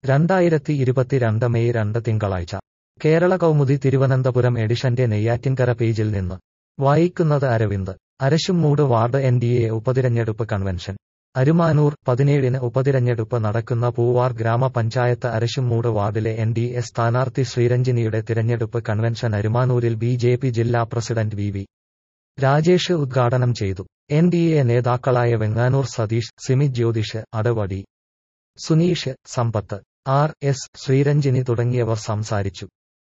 രണ്ടായിരത്തി ഇരുപത്തിരണ്ട് മെയ് രണ്ട് തിങ്കളാഴ്ച കേരള കൗമുദി തിരുവനന്തപുരം എഡിഷന്റെ നെയ്യാറ്റിൻകര പേജിൽ നിന്ന് വായിക്കുന്നത് Aravind Arasumoodu ward N D A ഉപതിരഞ്ഞെടുപ്പ് കൺവെൻഷൻ അരുമാനൂർ പതിനേഴിന് ഉപതിരഞ്ഞെടുപ്പ് നടക്കുന്ന പൂവാർ ഗ്രാമപഞ്ചായത്ത് അരശുംമൂട് വാർഡിലെ എൻ ഡി എ സ്ഥാനാർത്ഥി ശ്രീരഞ്ജിനിയുടെ തിരഞ്ഞെടുപ്പ് കൺവെൻഷൻ അരുമാനൂരിൽ ബി ജെ പി ജില്ലാ പ്രസിഡന്റ് വി വി രാജേഷ് ഉദ്ഘാടനം ചെയ്തു എൻ ഡി എ നേതാക്കളായ വെങ്ങാനൂർ സതീഷ് സിമി ജ്യോതിഷ് അടവടി സുനീഷ് സമ്പത്ത് ആർ എസ് ശ്രീരഞ്ജിനി തുടങ്ങിയവർ സംസാരിച്ചു